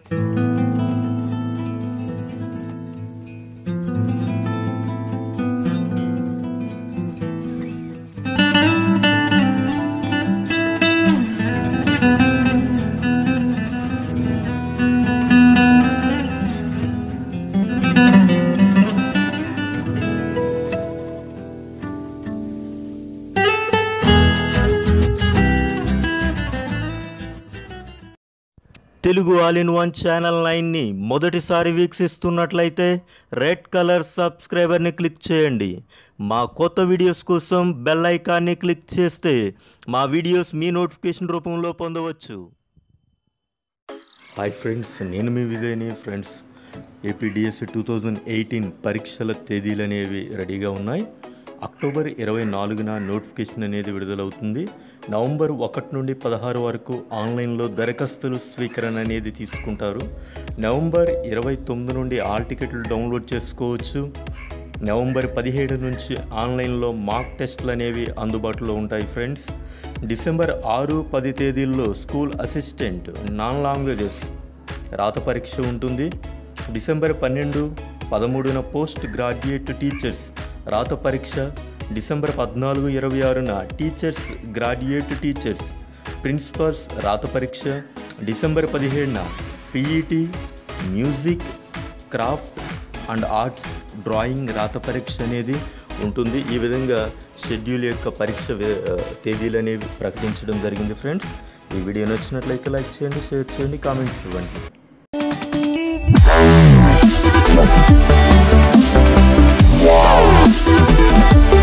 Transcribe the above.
Telugu all in one channel నైన్ని మొదటిసారి వీక్షిస్తున్నట్లయితే రెడ్ కలర్ సబ్స్క్రైబర్ని క్లిక్ చేయండి మా కొత్త వీడియోస్ కోసం బెల్ ఐకాన్ని క్లిక్ చేస్తే మా వీడియోస్ మీ నోటిఫికేషన్ రూపంలో పొందవచ్చు హాయ్ ఫ్రెండ్స్ నేను మీ విజయ్ని friends APDS two thousand eighteen పరీక్షల తేదీలు అనేవి రెడీగా ఉన్నాయి అక్టోబర్ ఇరవై నాలుగున నోటిఫికేషన్ అనేది విడుదలవుతుంది నవంబర్ ఒకటి నుండి పదహారు వరకు ఆన్లైన్లో దరఖాస్తులు స్వీకరణ అనేది తీసుకుంటారు నవంబర్ ఇరవై తొమ్మిది నుండి ఆల్ టికెట్లు డౌన్లోడ్ చేసుకోవచ్చు నవంబర్ పదిహేడు నుంచి ఆన్లైన్లో మాక్ టెస్ట్లు అనేవి అందుబాటులో ఉంటాయి ఫ్రెండ్స్ డిసెంబర్ ఆరు పది తేదీల్లో స్కూల్ అసిస్టెంట్ నాన్ లాంగ్వేజెస్ రాత పరీక్ష ఉంటుంది డిసెంబర్ పన్నెండు పదమూడున పోస్ట్ గ్రాడ్యుయేట్ టీచర్స్ రాత పరీక్ష డిసెంబర్ పద్నాలుగు ఇరవై ఆరున టీచర్స్ గ్రాడ్యుయేట్ టీచర్స్ ప్రిన్సిపల్స్ రాత పరీక్ష డిసెంబర్ పదిహేడున PET music craft and arts drawing రాత పరీక్ష అనేది ఉంటుంది ఈ విధంగా షెడ్యూల్ యొక్క పరీక్ష వే- ఆ, తేదీలు అనేవి ప్రకటించడం జరిగింది ఫ్రెండ్స్ ఈ వీడియో నచ్చినట్లయితే లైక్ చేయండి షేర్ చేయండి కామెంట్స్ ఇవ్వండి Wow.